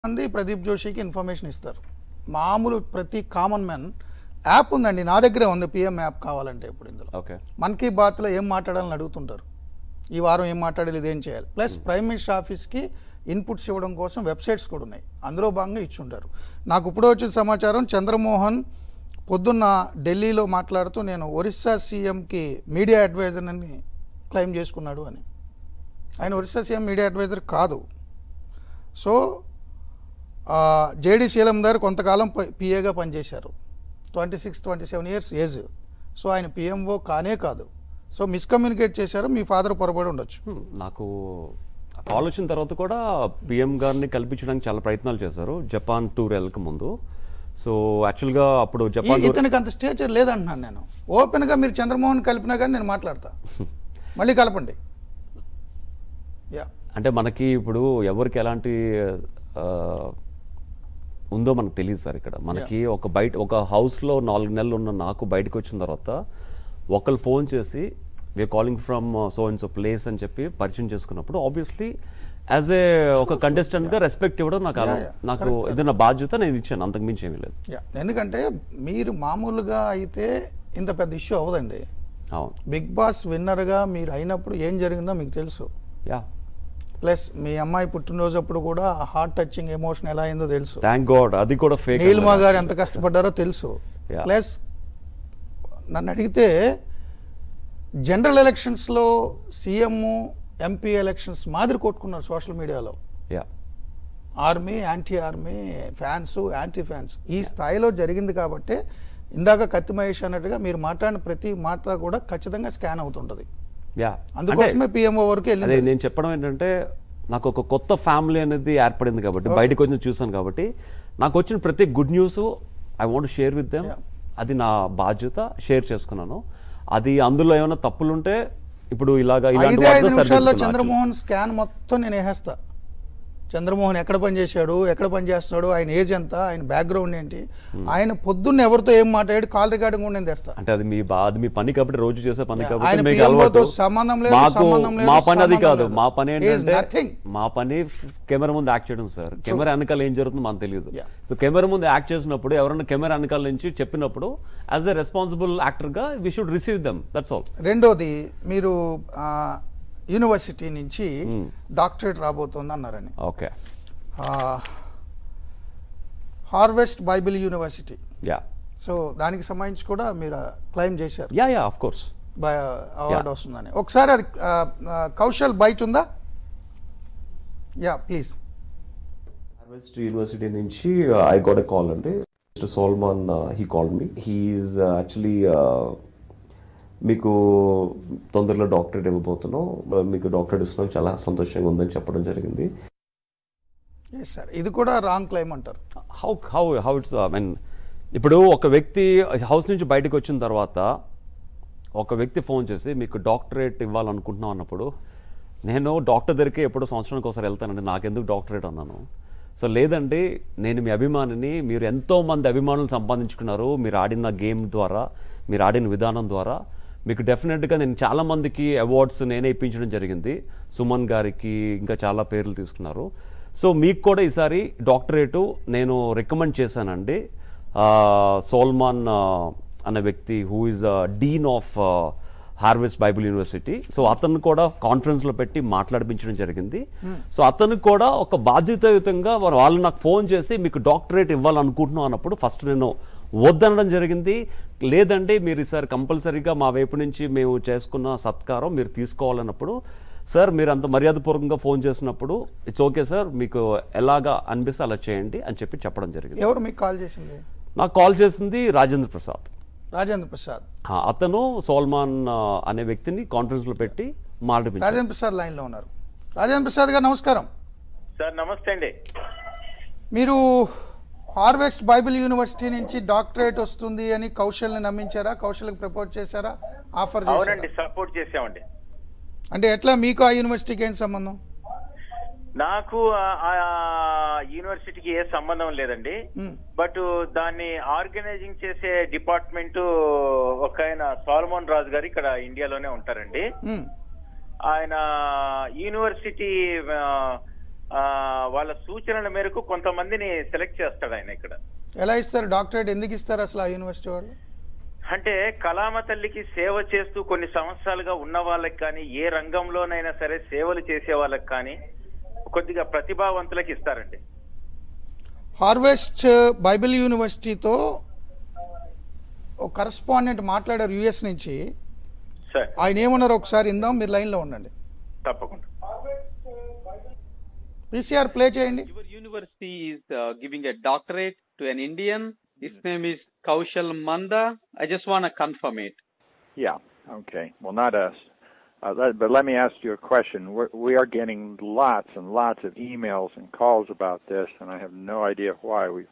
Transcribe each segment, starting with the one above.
మంది ప్రదీప్ జోషికి ఇన్ఫర్మేషన్ ఇస్తారు మామూలు ప్రతి కామన్ మ్యాన్ యాప్ ఉందండి నా దగ్గరే ఉంది పిఎం యాప్ కావాలంటే ఇప్పుడు ఇందులో ఓకే మన్ కీ బాత్లో ఏం మాట్లాడాలని అడుగుతుంటారు ఈ వారం ఏం మాట్లాడాలి ఇదేం చేయాలి ప్లస్ ప్రైమ్ మినిస్టర్ ఆఫీస్కి ఇన్పుట్స్ ఇవ్వడం కోసం వెబ్సైట్స్ కూడా ఉన్నాయి అందులో భాగంగా ఇచ్చుంటారు నాకు ఇప్పుడు వచ్చిన సమాచారం చంద్రమోహన్ పొద్దున్న ఢిల్లీలో మాట్లాడుతూ నేను ఒరిస్సా సీఎంకి మీడియా అడ్వైజర్ అని క్లెయిమ్ చేసుకున్నాడు అని ఆయన ఒరిస్సా సీఎం మీడియా అడ్వైజర్ కాదు సో జేడి శీలం గారు కొంతకాలం పిఏగా పనిచేశారు twenty six twenty seven years age so ఆయన పిఎంఓ కానే కాదు సో మిస్కమ్యూనికేట్ చేశారు మీ ఫాదర్ పొరపడి ఉండొచ్చు హ్మ్, నాకు కాల్ వచ్చిన తర్వాత కూడా పిఎం గారిని కల్పించడానికి చాలా ప్రయత్నాలు చేశారు జపాన్ టూర్ వెళ్ళక ముందు సో యాక్చువల్గా అప్పుడు ఈ- జపాన్ టూర్ ఇతనికి అంత స్టేచర్ లేదంటున్నాను నేను ఓపెన్గా మీరు చంద్రమోహన్ కలిపినా కానీ నేను మాట్లాడతా మళ్ళీ కలపండి యా అంటే మనకి ఇప్పుడు ఎవరికి ఎలాంటి ఆ, ఉందో మనకు తెలియదు సార్ ఇక్కడ మనకి ఒక బయట ఒక హౌస్లో నాలుగు నెలలు ఉన్న నాకు బయటకు వచ్చిన తర్వాత ఒకళ్ళు ఫోన్ చేసి we're calling from so and so place అని చెప్పి పరిచయం చేసుకున్నప్పుడు ఆబ్వియస్లీ యాజ్ ఏ ఒక కంటెస్టెంట్గా రెస్పెక్ట్ ఇవ్వడం నాకు అలా- Yeah, yeah. నాకు ఇది నా బాధ్యత నేను ఇచ్చాను అంతకు మించి ఏమీ లేదు యా ఎందుకంటే మీరు మామూలుగా అయితే ఇంత పెద్ద ఇష్యూ అవ్వదండి అవును బిగ్ బాస్ విన్నర్గా మీరు అయినప్పుడు ఏం జరిగిందో మీకు తెలుసు యా ప్లస్ మీ అమ్మాయి పుట్టినరోజు అప్పుడు కూడా హార్ట్ టచింగ్ ఎమోషన్ ఎలా అయిందో తెలుసు థ్యాంక్ గాడ్ అది కూడా ఫేక్ నీలిమా గారు ఎంత కష్టపడ్డారో తెలుసు Yeah. ప్లస్ నన్ను అడిగితే జనరల్ ఎలక్షన్స్లో సీఎం ఎంపీ ఎలక్షన్స్ మాదిరి కొట్టుకున్నారు సోషల్ మీడియాలో యా army anti army fans anti fans ఈ స్థాయిలో జరిగింది కాబట్టి ఇందాక కత్తి మహేష్ అన్నట్టుగా మీరు మాట్లాడిన ప్రతి మాట కూడా ఖచ్చితంగా స్కాన్ అవుతుంటుంది యా అందుకోసమే పిఎంఓ వరకు అదే వెళ్ళింది నేను చెప్పడం ఏంటంటే నాకు ఒక కొత్త ఫ్యామిలీ అనేది ఏర్పడింది కాబట్టి బయటకు వచ్చి చూసాను కాబట్టి నాకు వచ్చిన ప్రతి good news I want share with them Yeah. అది నా బాధ్యత షేర్ చేసుకున్నాను అది అందులో ఏమైనా తప్పులుంటే ఇప్పుడు ఇలాగా ఇలాంటి ఐదే ఐదు వాటితో నిమిషాల్లో సరిదిద్దుకున్నా. చంద్రమోహన్ స్కాన్ మొత్తం నేను వేసేస్తా చంద్రమోహన్ ఎక్కడ పనిచేశాడు ఎక్కడ పనిచేస్తున్నాడు ఆయన ఏజ్ ఎంత ఆయన బ్యాక్గ్రౌండ్ ఏంటి ఆయన పొద్దున్న ఎవరితో ఏం మాట్లాడి కాల్ రికార్డింగ్ కూడా నేను తెస్తా అంటే అది మీ బా అది మీ పని కాబట్టి రోజు చేసే పని Yeah. కాబట్టి ఆయన మీకు PMO అలవాటు తో సంబంధం లేదు, మాకు సంబంధం లేదు, మా పని అది సంబంధం కాదు లేదు. మా పని He is ఏంటంటే nothing. మా పని కెమెరా ముందు యాక్ట్ చేయడం సార్ కెమెరా వెనకాల ఏం జరుగుతుందో మనకు తెలియదు Yeah. సో కెమెరా ముందు యాక్ట్ చేసినప్పుడు ఎవరైనా కెమెరా వెనకాల నుంచి చెప్పినప్పుడు యాజ్ ఎ రెస్పాన్సిబుల్ యాక్టర్గా we should receive them that's all రెండోది మీరు ఆ, యూనివర్సిటీ నుంచి డాక్టరేట్ రాబోతోంది అన్నారని okay ah, harvest bible university ya so దానికి సంబంధించి కూడా మీరు క్లెయిమ్ చేశారు ya ya of course award వస్తుందని ఒకసారి అది ఆ, ఆ, కౌశల్ బయట ఉందా యా ప్లీజ్ హార్వెస్ట్ యూనివర్సిటీ నుంచి ఐ గోట్ ఎ కాల్ అండి mister Solomon he call me he's actually మీకు తొందరలో డాక్టరేట్ ఇవ్వబోతున్నాం మీకు డాక్టరేట్ ఇస్తున్నాం చాలా సంతోషంగా ఉందని చెప్పడం జరిగింది ఎస్ సార్ ఇది కూడా రాంగ్ క్లెయిమ్ అంటారు how how how it's I mean ఇప్పుడు ఒక వ్యక్తి హౌస్ నుంచి బయటకు వచ్చిన తర్వాత ఒక వ్యక్తి ఫోన్ చేసి మీకు డాక్టరేట్ ఇవ్వాలనుకుంటున్నాం అన్నప్పుడు నేను డాక్టర్ దగ్గరికి ఎప్పుడో సంవత్సరానికి ఒకసారి వెళ్తానండి నాకెందుకు డాక్టరేట్ అన్నాను సో లేదండి నేను మీ అభిమానిని మీరు ఎంతో మంది అభిమానులు సంపాదించుకున్నారు మీరు ఆడిన గేమ్ ద్వారా మీరు ఆడిన విధానం ద్వారా మీకు డెఫినెట్గా నేను చాలా మందికి అవార్డ్స్ నేనే ఇప్పించడం జరిగింది సుమన్ గారికి ఇంకా చాలా పేర్లు తీసుకున్నారు సో మీకు కూడా ఈసారి డాక్టరేటు నేను రికమెండ్ చేశానండి ఆ, సోల్మాన్ ఆ, అనే వ్యక్తి who is dean of harvest bible university so అతను కూడా కాన్ఫరెన్స్లో పెట్టి మాట్లాడిపించడం జరిగింది సో అతను కూడా ఒక బాధ్యతాయుతంగా వారు వాళ్ళు నాకు ఫోన్ చేసి మీకు డాక్టరేట్ ఇవ్వాలనుకుంటున్నాం అన్నప్పుడు ఫస్ట్ నేను వద్దనడం జరిగింది లేదంటే మీరు ఈసారి కంపల్సరీగా మా వైపు నుంచి మేము చేసుకున్న సత్కారం మీరు తీసుకోవాలన్నప్పుడు సార్ మీరు అంత మర్యాదపూర్వకంగా ఫోన్ చేసినప్పుడు ఇట్స్ ఓకే సార్ మీకు ఎలాగా అనిపిస్తే అలా చేయండి అని చెప్పి చెప్పడం జరిగింది ఎవరు మీకు కాల్ చేసింది నాకు కాల్ చేసింది రాజేంద్ర ప్రసాద్ రాజేంద్ర ప్రసాద్ ఆ, అతను సోల్మాన్ ఆ, అనే వ్యక్తిని కాన్ఫరెన్స్లో పెట్టి మాట్లాడించారు రాజేంద్ర ప్రసాద్ లైన్లో ఉన్నారు రాజేంద్ర ప్రసాద్ గారు నమస్కారం సార్ నమస్తే అండి మీరు హార్వెస్ట్ బైబిల్ యూనివర్సిటీ నుంచి డాక్టరేట్ వస్తుంది అని కౌశల్ని నమ్మించారా కౌశల్కి ప్రపోజ్ చేశారా ఆఫర్ అవునండి చేశారా సపోర్ట్ చేసామండి అంటే ఎట్లా మీకు ఆ యూనివర్సిటీకి ఏం సంబంధం నాకు ఆ- ఆ యూనివర్సిటీకి ఏ సంబంధం లేదండి మ్మ్. బట్ దాన్ని ఆర్గనైజింగ్ చేసే డిపార్ట్మెంట్ ఒక ఆయన సాల్మోన్ రాజు గారు ఇక్కడ ఇండియాలోనే ఉంటారండి మ్మ్. ఆయన యూనివర్సిటీ ఆ, ఆ, వాళ్ళ సూచనల మేరకు కొంతమందిని సెలెక్ట్ చేస్తాడు ఆయన ఇక్కడ ఎలా ఇస్తారు డాక్టరేట్ ఎందుకు ఇస్తారు అసలు ఆ యూనివర్సిటీ వాళ్ళు అంటే కళామ తల్లికి సేవ చేస్తూ కొన్ని సంవత్సరాలుగా ఉన్న వాళ్ళకి కానీ ఏ రంగంలోనైనా సరే సేవలు చేసే వాళ్ళకి కానీ కొద్దిగా ప్రతిభావంతులకు ఇస్తారండి హార్వెస్ట్ బైబిల్ యూనివర్సిటీతో ఒక కరస్పాండెంట్ మాట్లాడారు యుఎస్ నుంచి సార్ ఆయన ఏమన్నారు ఒకసారి ఇందాం మీరు లైన్లో ఉండండి తప్పకుండా పీసీఆర్ ప్లే చేయండి Your university is uh, giving a doctorate to an Indian. His name is Kaushal Manda. I just want to confirm it. Yeah. Okay. Well, not us. Uh, let, but let me ask you a question. We're, we are getting lots and lots of emails and calls about this, and I have no idea why we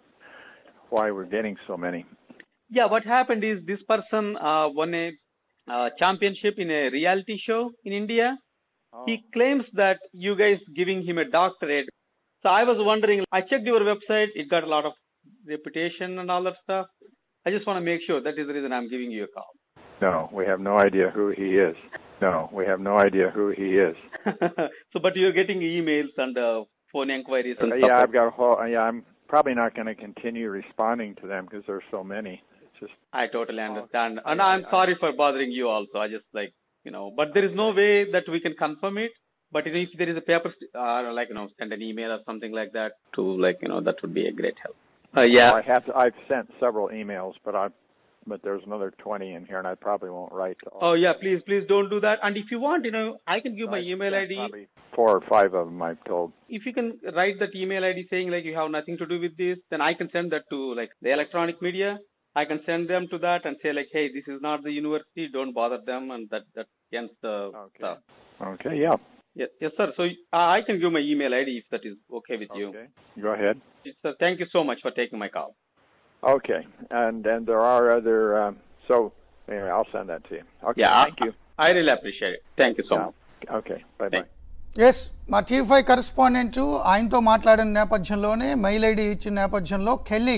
why we're getting so many. Yeah, what happened is this person uh, won a uh, championship in a reality show in India. He claims that you guys giving him a doctorate. So I was wondering. I checked your website. It got a lot of reputation and all that stuff. I just want to make sure that is the reason I'm giving you a call. No, we have no idea who he is. No, we have no idea who he is. so, but you're getting emails and uh, phone inquiries and Uh, stuff. yeah, like I've got a whole. Yeah, I'm probably not going to continue responding to them because there's so many. It's just I totally understand. And I'm sorry for bothering you also. I just like, you know, but there is no way that we can confirm it. But you know, if there is a paper, st- uh, like, you know, send an email or something like that to, like, you know, that would be a great help. Uh, yeah. I have. To, I've sent several emails, but I. But there's another 20 in here, and I probably won't write to all. Oh, yeah, please, please don't do that. And if you want, you know, I can give my I've email sent ID. Probably four or five of them I've told. If you can write that email ID saying, like, you have nothing to do with this, then I can send that to, like, the electronic media. I can send them to that and say, like, hey, this is not the university. Don't bother them. And that, that ends the Okay. stuff. Okay. Yeah. Yes, yes, sir. So uh, I can give my email ID if that is okay with you. Okay. Go ahead. Yes, sir, thank you so much for taking my call. Okay, and and there are other. Um, so anyway, I'll send that to you. Okay, Yeah, thank you. I really appreciate it. Thank you so Yeah. much. Okay, bye bye. Yes మా T five correspondent ఆయనతో మాట్లాడిన నేపథ్యంలోనే mail ID ఇచ్చిన నేపథ్యంలో Kelly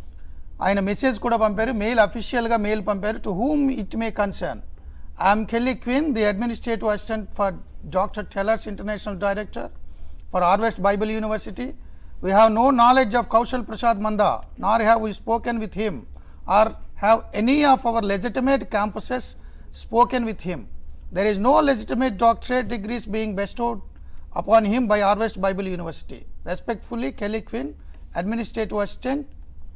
ఆయన message కూడా పంపారు mail అఫీషియల్గా మెయిల్ పంపారు to whom it may concern I'm Kelly Quinn the administrative assistant for doctor Taylor's international director for harvest bible university we have no knowledge of Kaushal Prasad Manda nor have we spoken with him or have any of our legitimate campuses spoken with him. There is no legitimate doctorate degrees being bestowed upon him by Harvest Bible University. Respectfully, Kelly Quinn, Administrative Assistant,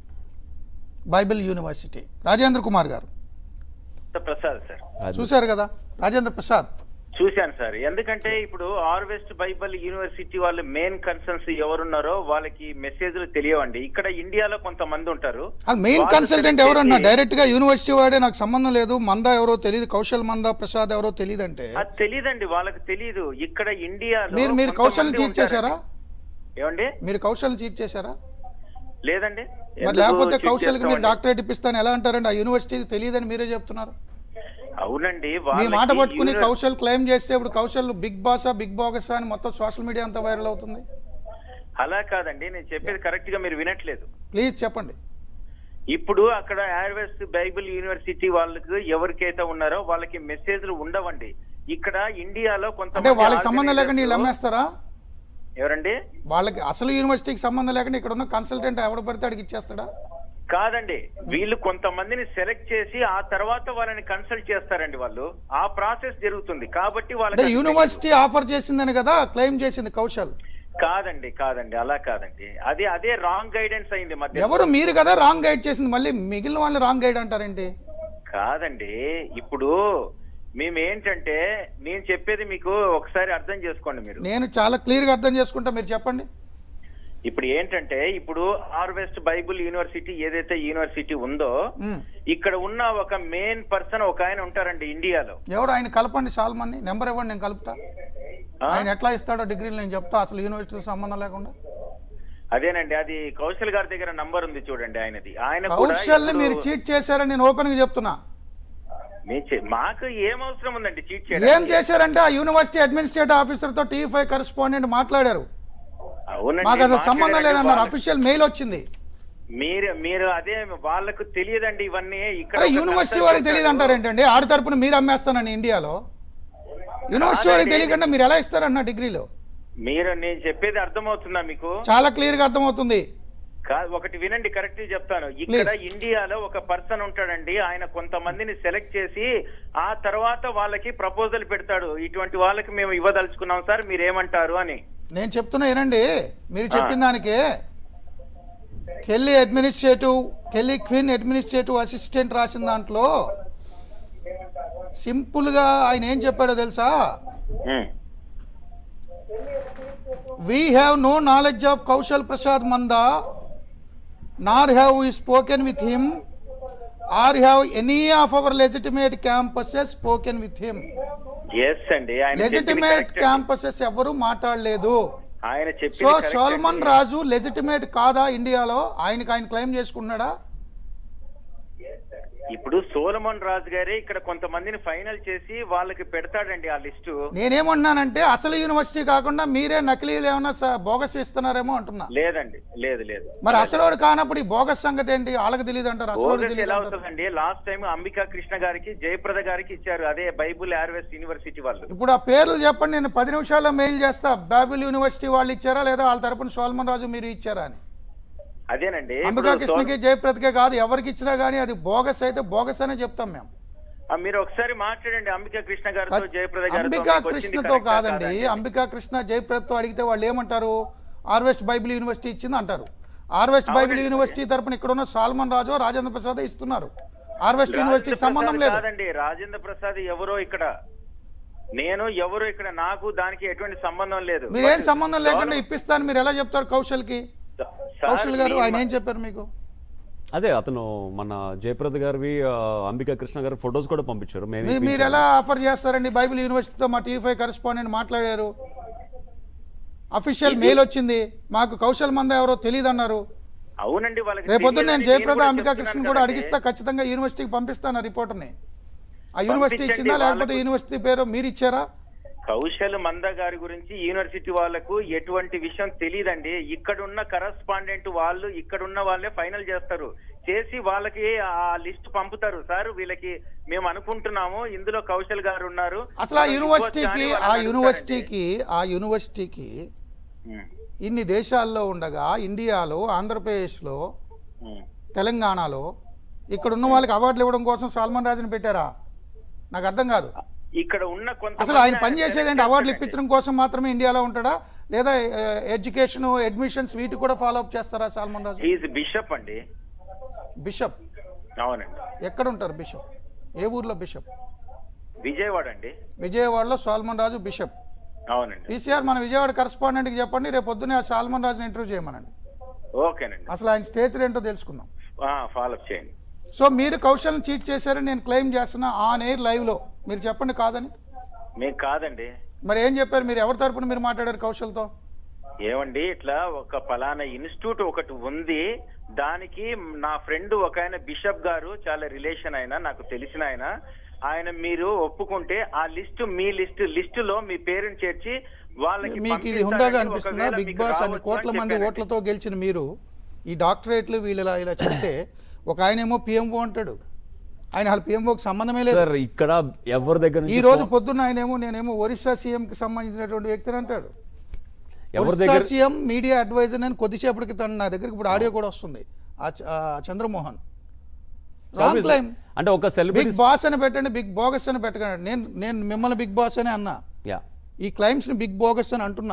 bible university Rajendra Kumar గారు Prasad sir చూశారు కదా రాజేంద్ర ప్రసాద్ చూశాను sir ఎందుకంటే ఇప్పుడు harvest bible university వాళ్ళు main concerns ఎవరున్నారో వాళ్ళకి మెసేజ్లు తెలియవండి ఇక్కడ ఇండియాలో కొంతమంది ఉంటారు అది మెయిన్ వాళ్ళు కన్సల్టెంట్ select ఎవరన్నా చేసి- డైరెక్ట్ గా యూనివర్సిటీ వాడే నాకు సంబంధం లేదు మందా ఎవరో తెలియదు కౌశల్ మందా ప్రసాద్ ఎవరో తెలియదు అంటే అది తెలియదండి వాళ్ళకి తెలియదు ఇక్కడ ఇండియాలో మీరు మీరు కొంతమంది కౌశల్ చీట్ ఉంటారండి. చేశారా ఏమండి మీరు కౌశల్ చీట్ చేశారా లేదండి మరి ఎందుకు లేకపోతే cheat కౌశల్కి మీరు చేస్తామండి? డాక్టరేట్ ఇప్పిస్తాను ఎలా అంటారండి ఆ యూనివర్సిటీ తెలియదని మీరే చెప్తున్నారు అవునండి మీ వాళ్ళకి మాట పట్టుకుని యూనివర్- కౌశల్ క్లెయిమ్ చేస్తే ఇప్పుడు కౌశల్ బిగ్ బాసా బిగ్ బాగసా అని మొత్తం సోషల్ మీడియా అంతా వైరల్ అవుతుంది అలా కాదండి నేను చెప్పేది కరెక్ట్ గా మీరు వినట్లేదు ప్లీజ్ చెప్పండి ఇప్పుడు అక్కడ ఎయిర్వేస్ బైబిల్ యూనివర్సిటీ వాళ్ళకి ఎవరికైతే ఉన్నారో వాళ్ళకి మెసేజ్లు ఉండవండి ఇక్కడ ఇండియాలో కొంత అంటే వాళ్ళకి సంబంధం లేకుండా వీళ్ళు అమ్మేస్తారా ఎవరండి వాళ్ళకి అసలు యూనివర్సిటీకి సంబంధం లేకుండా ఇక్కడ ఉన్న కన్సల్టెంట్ ఎవడ పడితే అడిగి ఇచ్చేస్తాడా కాదండి వీళ్ళు కొంతమందిని సెలెక్ట్ చేసి ఆ తర్వాత వాళ్ళని కన్సల్ట్ చేస్తారండి వాళ్ళు ఆ ప్రాసెస్ జరుగుతుంది కాబట్టి అంటే వాళ్ళకి యూనివర్సిటీ ఆఫర్ చేసిందని కదా క్లెయిమ్ చేసింది కౌశల్ కాదండి కాదండి అలా కాదండి అది అదే రాంగ్ గైడెన్స్ అయింది మధ్య ఎవరు మీరు కదా రాంగ్ గైడ్ చేసింది మళ్ళీ మిగిలిన వాళ్ళు రాంగ్ గైడ్ అంటారేంటి కాదండి ఇప్పుడు మేము ఏంటంటే నేను చెప్పేది మీకు ఒకసారి అర్థం చేసుకోండి మీరు నేను చాలా క్లియర్గా అర్థం చేసుకుంటా మీరు చెప్పండి ఇప్పుడు ఏంటంటే ఇప్పుడు హార్వెస్ట్ బైబుల్ యూనివర్సిటీ ఏదైతే యూనివర్సిటీ ఉందో మ్మ్. ఇక్కడ ఉన్న ఒక మెయిన్ పర్సన్ ఒక ఆయన ఉంటారండి ఇండియాలో ఎవరు ఆయన కలపండి సాల్మన్ని నెంబర్ ఇవ్వండి నేను కలుపుతా ఆ? ఆయన ఎట్లా ఇస్తాడో డిగ్రీలు నేను చెప్తా అసలు యూనివర్సిటీ సంబంధం లేకుండా అదేనండి అది కౌశల్ గారి దగ్గర నంబర్ ఉంది చూడండి ఆయనది ఆయన కూడా కౌశల్ని ఇప్పుడు మీరు చీట్ చేశారని నేను ఓపెన్ గా చెప్తున్నా మీ చే- మాకు ఏం అవసరం ఉందండి చీట్ ఏం చేయడానికి చేశారంటే ఆ యూనివర్సిటీ అడ్మినిస్ట్రేటివ్ ఆఫీసర్ తో టీ ఫైవ్ కరెస్పాండెంట్ మాట్లాడారు అవునండి మాకు అసలు సంబంధం మాట్లాడండి లేదన్నారు వాళ్ళు. అఫీషియల్ మెయిల్ వచ్చింది మీరు మీరు అదే వాళ్ళకు తెలియదండి ఇవన్నీ ఇక్కడ అరే ఒక యూనివర్సిటీ కన్సల్ట్ వాడికి తెలియదు చేశారు. అంటారేంటండి ఆడి తరపున మీరు అమ్మేస్తానని ఇండియాలో యూనివర్సిటీ వాడికి కాదండి. తెలియకుండా మీరు ఎలా ఇస్తారన్న డిగ్రీలో మీరు నేను చెప్పేది అర్థమవుతుందా మీకు చాలా క్లియర్గా అర్థమవుతుంది కా- ఒకటి వినండి కరెక్ట్ చెప్తాను ఇక్కడ Please. ఇండియాలో ఒక పర్సన్ ఉంటాడండి ఆయన కొంతమందిని సెలెక్ట్ చేసి ఆ తర్వాత వాళ్ళకి ప్రపోజల్ పెడతాడు ఇటువంటి వాళ్ళకి మేము ఇవ్వదలుచుకున్నాం సార్ మీరేమంటారు అని నేను చెప్తున్నా ఏనండి మీరు చెప్పిన దానికే Kelly administrative Kelly Quinn administrative assistant రాసిన దాంట్లో సింపుల్గా ఆయన ఏం చెప్పాడో తెలుసా um. We have no knowledge of Kaushal Prasad Manda nor have we spoken with him or have any of our legitimate campuses spoken with him yes అండి ఆయన చెప్పింది లెజిటిమేట్ correct అండి. క్యాంపసెస్ ఎవరు మాట్లాడలేదు ఆయన సో చెప్పింది correct సోల్మన్ అండి. రాజు లెజిటిమేట్ కాదా ఇండియాలో ఆయనకి ఆయన క్లెయిమ్ చేసుకున్నాడా ఇప్పుడు సోలమన్ రాజు గారే ఇక్కడ కొంతమందిని ఫైనల్ చేసి వాళ్ళకి పెడతాడండి ఆ లిస్టు నేనేమన్నానంటే అసలు యూనివర్సిటీ కాకుండా మీరే నకిలీలు ఏమన్నా స- బోగస్ ఇస్తున్నారేమో అంటున్నా లేదండి లేదు లేదు మరి అసలోడు కానప్పుడు ఈ బోగస్ సంగతి ఏంటి వాళ్ళకి తెలియదు అంటారు అసలు బోగస్ తెలియదు ఎలా అంటారు అవుతుందండి లాస్ట్ టైం అంబికా కృష్ణ గారికి జయప్రద గారికి ఇచ్చారు అదే బైబుల్ ఎయిర్వేస్ యూనివర్సిటీ వాళ్ళు ఇప్పుడు ఆ పేర్లు చెప్పండి నేను పది నిమిషాల్లో మెయిల్ చేస్తా బాబిల్ యూనివర్సిటీ వాళ్ళు ఇచ్చారా లేదా వాళ్ళ తరపున సోల్మన్ రాజు మీరు ఇచ్చారా అని అదేనండి అంబికా ఇప్పుడు కృష్ణకి జయప్రదకే కాదు ఎవరికి ఇచ్చినా కానీ అది బోగస్ అయితే బోగస్ అనే చెప్తాం మేము ఆ, మీరు ఒకసారి మాట్లాడండి అంబికా కృష్ణ గారితో జయప్రద గారితో అంబికా మీకు వచ్చింది కృష్ణతో correct ఆ కాదండి కాదా అని. అంబికా కృష్ణ జయప్రదతో అడిగితే వాళ్ళు ఏమంటారు ఆర్వెస్ట్ బైబిల్ యూనివర్సిటీ ఇచ్చింది అంటారు ఆర్వెస్ట్ బైబిల్ అవునండి. యూనివర్సిటీ తరపున ఇక్కడ ఉన్న సాల్మన్ రాజు రాజేంద్ర ప్రసాద్ ఇస్తున్నారు ఆర్వెస్ట్ యూనివర్సిటీకి రాజేంద్ర సంబంధం ప్రసాద్ లేదు కాదండి రాజేంద్ర ప్రసాద్ ఎవరో ఇక్కడ నేను ఎవరు ఇక్కడ నాకు దానికి ఎటువంటి సంబంధం లేదు మీరేం బట్ సంబంధం లేకుండా సోలం- ఇప్పిస్తాను మీరు ఎలా చెప్తారు కౌశల్కి సార్, కౌశల్ గారు మీ- ఆయన ఏం చెప్పారు మీకు అదే అతను మన జయప్రద గారివి ఆ, అంబికా కృష్ణ గారి ఫొటోస్ కూడా పంపించారు మేము మీ- మీరు ఇప్పించాము. ఎలా ఆఫర్ చేస్తారండి బైబిల్ యూనివర్సిటీతో మా టీవీ ఫైవ్ కరెస్పాండెంట్ మాట్లాడారు అఫీషియల్ మెయిల్ వచ్చింది మాకు కౌశల్ మంద ఎవరో తెలియదు అన్నారు అవునండి వాళ్ళకి రేపొద్దు నేను తెలియదని జయప్రద కూడా అంబికా కృష్ణ చెప్తున్నాను కూడా కదండి. అడిగిస్తా ఖచ్చితంగా యూనివర్సిటీకి పంపిస్తాను రిపోర్టర్ని ఆ యూనివర్సిటీ పంపించండి, ఇచ్చిందా లేకపోతే వాళ్ళకు- యూనివర్సిటీ పేరు మీరు ఇచ్చారా కౌశల్ మంద గారి గురించి యూనివర్సిటీ వాళ్ళకు ఎటువంటి విషయం తెలియదండి ఇక్కడున్న కరస్పాండెంట్ వాళ్ళు ఇక్కడున్న వాళ్ళే ఫైనల్ చేస్తారు చేసి వాళ్ళకి ఆ లిస్ట్ పంపుతారు సార్ వీళ్ళకి మేము అనుకుంటున్నాము ఇందులో కౌశల్ గారు ఉన్నారు అసలు ఆ మనం యూనివర్సిటీకి ఇవ్వొచ్చా అని ఆ వాళ్ళు యూనివర్సిటీకి ఆ యూనివర్సిటీకి ఉమ్, ఇన్ని దేశాల్లో ఉండగా ఇండియాలో ఆంధ్రప్రదేశ్లో ఉమ్. తెలంగాణలో ఇక్కడ ఉన్న వాళ్ళకి అవార్డులు ఇవ్వడం కోసం సాల్మన్ రాజుని పెట్టారా నాకు అర్థం కాదు ఇక్కడ ఉన్న కొంత అసలు ఆయన పని చేసేదంటే అవార్డులు ఇప్పించడం కోసం మాత్రమే ఇండియాలో ఉంటాడా లేదా ఎడ్యుకేషన్ అడ్మిషన్స్ వీటి కూడా ఫాలో అప్ చేస్తారా సాల్మన్ రాజు ఈజ్ బిషప్ అండి బిషప్ అవునండి ఎక్కడ ఉంటారు బిషప్ ఏ ఊర్లో బిషప్ విజయవాడ అండి విజయవాడలో సాల్మన్ రాజు బిషప్ అవునండి పీసీఆర్ మన విజయవాడ కరస్పాండెంట్కి చెప్పండి రేపు పొద్దున్నే ఆ సాల్మన్ రాజుని ఇంటర్వ్యూ చేయమనండి ఓకేనండి అసలు ఆయన స్టేజ్ ఏంటో తెలుసుకుందాం ఫాలో చేయండి సో మీరు కౌశల్ని చీట్ చేశారని నేను క్లెయిమ్ చేస్తున్నా ఆన్ ఎయిర్ లైవ్లో మీరు చెప్పండి కాదని మీకు కాదండి మరి ఏం చెప్పారు మీరు ఎవరి తరపున మీరు మాట్లాడారు కౌశల్తో ఏమండి ఇట్లా ఒక పలానా ఇన్స్టిట్యూట్ ఒకటి ఉంది దానికి నా ఫ్రెండ్ ఒక ఆయన బిషప్ గారు చాలా రిలేషన్ ఆయన నాకు తెలిసిన ఆయన ఆయన మీరు ఒప్పుకుంటే ఆ లిస్ట్ మీ లిస్ట్ లిస్ట్ లో మీ పేరుని చేర్చి వాళ్ళకి మీకు ఇది పంపిస్తారని హుందాగా అనిపిస్తుందా ఒకవేళ బిగ్ మీకు బాస్ అన్ని రావచ్చు కోట్ల అని మంది చెప్పానండి. ఓట్లతో గెలిచిన మీరు ఈ డాక్టరేట్లు వీళ్ళు ఇలా ఇలా చెప్తే ఒక ఆయన ఏమో పిఎంఓ అంటాడు ఆయన వాళ్ళ పిఎంఓకి సంబంధమే లేదు సార్ ఇక్కడ ఎవరి దగ్గర ఈ నుంచి రోజు ఫోన్- పొద్దున్న ఆయనేమో నేనేమో ఒరిస్సా సీఎంకి సంబంధించినటువంటి వ్యక్తిని అంటాడు ఎవరి ఒరిస్సా దగ్గర సీఎం మీడియా అడ్వైజర్ అని కొద్దిసేపటికి తను నా దగ్గరికి ఇప్పుడు ఆడియో కూడా వస్తుంది ఆ చ- ఆ చంద్రమోహన్ రాంగ్ Obviously. క్లైమ్ అంటే ఒక బిగ్ సెలబ్రిటీ బాస్ అని పెట్టండి బిగ్ బోగస్ అని పెట్టకండి నేను నేను మిమ్మల్ని బిగ్ బాస్ అని అన్నా యా ఈ క్లైమ్స్ ని బిగ్ బోగస్ అని అంటున్నా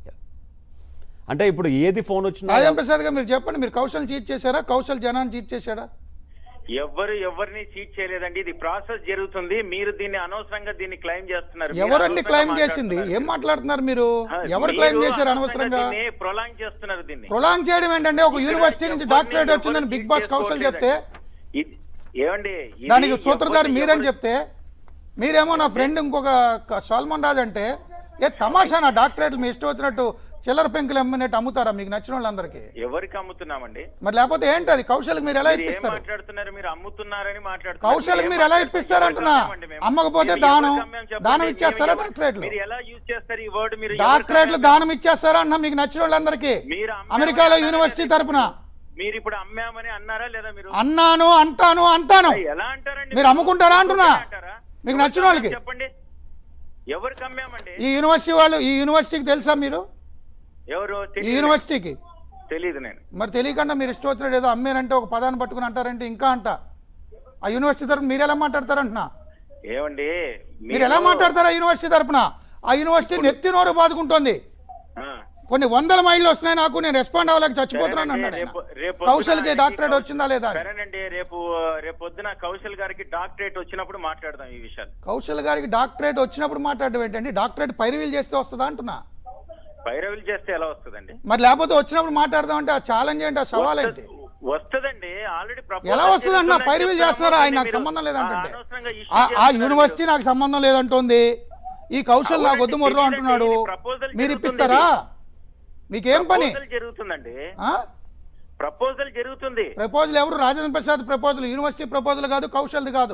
అంటే ఇప్పుడు ఏది ఫోన్ వచ్చినా రాజం ప్రసాద్ గారు మీరు చెప్పండి మీరు కౌశల్ చీట్ చేశారా కౌశల్ జనాన్ని చీట్ చేశాడా ఎవ్వరు ఎవరిని చీట్ చేయలేదండి ఇది ప్రాసెస్ జరుగుతుంది మీరు దీన్ని అనవసరంగా దీన్ని క్లైమ్ చేస్తున్నారు మీరు ఎవరండి అనవసరంగా క్లైమ్ చేసింది మాట్లాడుతున్నారు. ఏం మాట్లాడుతున్నారు మీరు ఆ, ఎవరు మీరు క్లైమ్ చేశారు అనవసరంగా దీన్ని ప్రొలాంగ్ చేస్తున్నారు దీన్ని ప్రొలాంగ్ చేయడం ఏంటంటే ఒక ఇక్కడ యూనివర్సిటీ నుంచి ఎవరిని డాక్టరేట్ ఎవరు వచ్చిందని బిగ్ cheat బాస్ కౌశల్ చెప్తే చేసుకోవట్లేదండి. ఇది- ఏమండి ఇది దానికి సూత్రధారి ఎవరు- మీరని ఎవరు- చెప్తే మీరేమో నా ఫ్రెండ్ ఇంకొక క- సాల్మన్ రాజ్ అంటే ఏ తమాషా నా డాక్టరేట్లు మీ ఇష్టం వచ్చినట్టు చిల్లర పెంకులు అమ్మినట్టు అమ్ముతారా మీకు నచ్చిన వాళ్ళందరికీ ఎవరికి అమ్ముతున్నామండి మరి లేకపోతే ఏంటి అది కౌశల్కి మీరు ఎలా మీరు ఏం ఇప్పిస్తారు మాట్లాడుతున్నారు మీరు అమ్ముతున్నారని మాట్లాడుతున్నారు కౌశల్కి ఏం మీరు ఎలా మాట్లాడుతున్నారు? ఇప్పిస్తారు అంటున్నా? ఎవరికి అమ్మామండి మేము? అమ్మకపోతే మీరు దానం. ఎవరికి అమ్మాం చెప్పండి? దానం మేము ఇచ్చేస్తారా ఎవరు- డాక్టరేట్లు? మీరు ఎలా యూజ్ చేస్తారు ఈ వర్డ్ మీరు ఎవరికి డాక్టరేట్లు అమ్మాం? దానం ఇచ్చేస్తారా అన్న మీకు నచ్చిన వాళ్ళందరికీ మీరు అమ్మామని అమెరికాలో అన్నారా యూనివర్సిటీ లేదా? తరపున మీరు ఇప్పుడు అమ్మామని అన్నారా లేదా మీరు అన్నాను అంటాను అంటాను ఎలా అంటారండి మీరు అమ్ముకుంటారా అంటున్నా? అంటారా? మీకు నచ్చిన వాళ్ళకి. చెప్పండి ఎవరికి అమ్మామండి ఈ యూనివర్సిటీ వాళ్ళు ఈ యూనివర్సిటీకి తెలుసా మీరు ఎవరు ఈ తెలీదు యూనివర్సిటీకి తెలియదు నేను మరి తెలియకుండా మీరు ఇష్టం వచ్చినట్టు ఏదో అమ్మారంటే ఒక పదాన్ని పట్టుకుని అంటారంటే ఇంకా అంట ఆ యూనివర్సిటీ తరపున మీరు ఎలా మాట్లాడతారంటున్నా ఏమండి మీరు ఎలా మాట్లాడతారు ఆ యూనివర్సిటీ తరపున ఆ యూనివర్సిటీ నెత్తి నోరు బాదుకుంటోంది ఆ. కొన్ని వందల మైళ్ళు వస్తున్నాయి నాకు నేను రెస్పాండ్ అవ్వలేక చచ్చిపోతున్నాను సరేనండి, అన్నాడు ఆయన. రేపు- రేపు కౌశల్కి పొద్దున డాక్టరేట్ కౌ- వచ్చిందా లేదా అని. సరేనండి రేపు రేపు పొద్దున కౌశల్ గారికి డాక్టరేట్ వచ్చినప్పుడు మాట్లాడదాం ఈ విషయాలు కౌశల్ గారికి డాక్టరేట్ వచ్చినప్పుడు మాట్లాడడం ఏంటండి డాక్టరేట్ పైరవీలు చేస్తే వస్తుందా అంటున్నా పైరవిలు చేస్తే ఎలా వస్తుందండి మరి లేకపోతే వచ్చినప్పుడు మాట్లాడదామంటే ఆ ఛాలెంజ్ ఏంటి ఆ సవాల్ ఏంటి వస్తుందండి ఆల్రెడీ ఎలా వస్తుంది అన్న పైరవీలు చేస్తారా ఆయన నాకు సంబంధం లేదంటే ఆ- ఆ యూనివర్సిటీ నాకు సంబంధం లేదంటోంది ఈ కౌశల్ నాకు వద్దు మొర్రో అంటున్నాడు మీరు ఇప్పిస్తారా మీకేం పని జరుగుతుందండి ఆ? ప్రపోజల్ జరుగుతుంది ప్రపోజల్ ఎవరు Rajendra Prasad proposal university proposal కాదు కౌశల్ది కాదు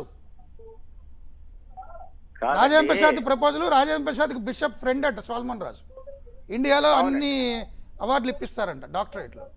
కాదండి. Rajendra Prasad proposal Rajendra Prasad bishop friend అట సోల్మన్ రాజు ఇండియాలో అన్ని అవార్డులు ఇప్పిస్తారంట డాక్టరేట్లో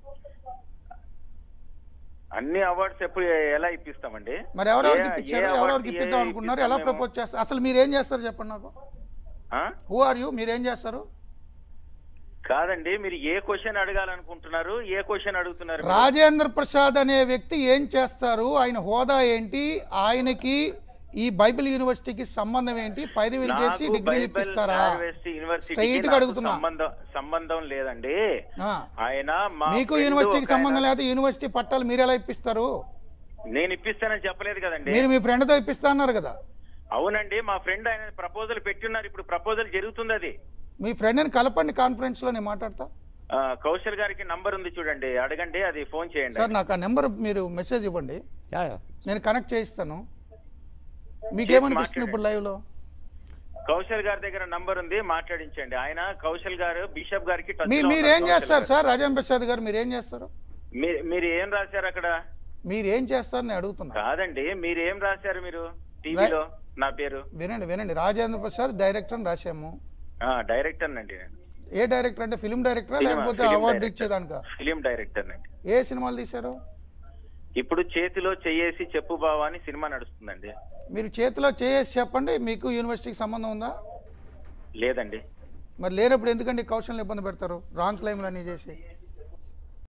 అన్ని అవార్డ్స్ ఎప్పుడు ఎలా ఇప్పిస్తామండి మరి ఎవరెవరికి ఏ- ఇప్పించారు ఏ ఎవరెవరికి award ఇప్పిద్దాం ఏ అనుకున్నారు ఎలా ఇప్పిస్తాం ప్రపోజ్ చేస్తారు అసలు మీరు ఏం చేస్తారు చెప్పండి నాకు ఆ? హూ ఆర్ యూ మీరేం చేస్తారు కాదండి మీరు ఏ క్వశ్చన్ అడగాలనుకుంటున్నారు ఏ క్వశ్చన్ అడుగుతున్నారు మీరు? రాజేంద్ర ప్రసాద్ అనే వ్యక్తి ఏం చేస్తారు ఆయన హోదా ఏంటి ఆయనకి ఈ బైబిల్ యూనివర్సిటీకి సంబంధం ఏంటి పైరవీలు చేసి నాకు డిగ్రీలు బైబిల్ ఇప్పిస్తారా యూనివర్సిటీ యూనివర్సిటీకి Straight గా నాకు అడుగుతున్నా. సంబంధం సంబంధం లేదండి ఆ. ఆయన మా మీకు friend యూనివర్సిటీకి ఒక సంబంధం ఆయన- లేకపోతే యూనివర్సిటీ పట్టాలు మీరు ఎలా ఇప్పిస్తారు నేను ఇప్పిస్తానని చెప్పలేదు కదండి మీరు మీ ఫ్రెండ్తో ఇప్పిస్తా అన్నారు కదా అవునండి మా ఫ్రెండ్ ఆయన ప్రపోజల్ పెట్టున్నారు ఇప్పుడు ప్రపోజల్ జరుగుతుంది అది మీ ఫ్రెండ్ని కలపండి కాన్ఫరెన్స్లో నేను మాట్లాడతా ఆ, కౌశల్ గారికి నంబర్ ఉంది చూడండి అడగండి అది ఫోన్ చేయండి సార్ నాకు ఆ నెంబర్ మీరు మెసేజ్ ఇవ్వండి యా యా నేను కనెక్ట్ చేయిస్తాను మీకేమనిపిస్తుంది ఇప్పుడు లైవ్లో కౌశల్ గారి దగ్గర నంబర్ ఉంది మాట్లాడించండి ఆయన కౌశల్ గారు బిషప్ గారికి touch మీ లో మీరు ఉన్నారు ఏం కౌశల్ చేస్తారు గారు. సార్ రాజేంద్ర ప్రసాద్ గారు మీరు ఏం చేస్తారు మీ- మీరు ఏం రాశారు అక్కడ మీరు ఏం చేస్తారు నేను అడుగుతున్నా కాదండి మీరు ఏం రాశారు మీరు టీవీలో నా పేరు వినండి వినండి రాజేంద్ర ప్రసాద్ డైరెక్టర్ అని రాశాము ఆ డైరెక్టర్ నండి నేను ఏ డైరెక్టర్ అంటే ఫిల్మ్ డైరెక్టరా ఫిలిం- లేకపోతే ఫిలిం అవార్డు డైరెక్టర్. ఇచ్చేదానిక ఫిలిం డైరెక్టర్ నండి ఏ సినిమాలు తీశారు ఇప్పుడు చేతిలో చెయ్యేసి చెప్పు బావా అని సినిమా నడుస్తుందండి మీరు చేతిలో చేసి చెప్పండి మీకు యూనివర్సిటీకి సంబంధం ఉందా లేదండి మరి లేనప్పుడు ఎందుకండి కౌశల్ని ఇబ్బంది పెడతారు రాంగ్ క్లైమ్లు అన్నీ చేసి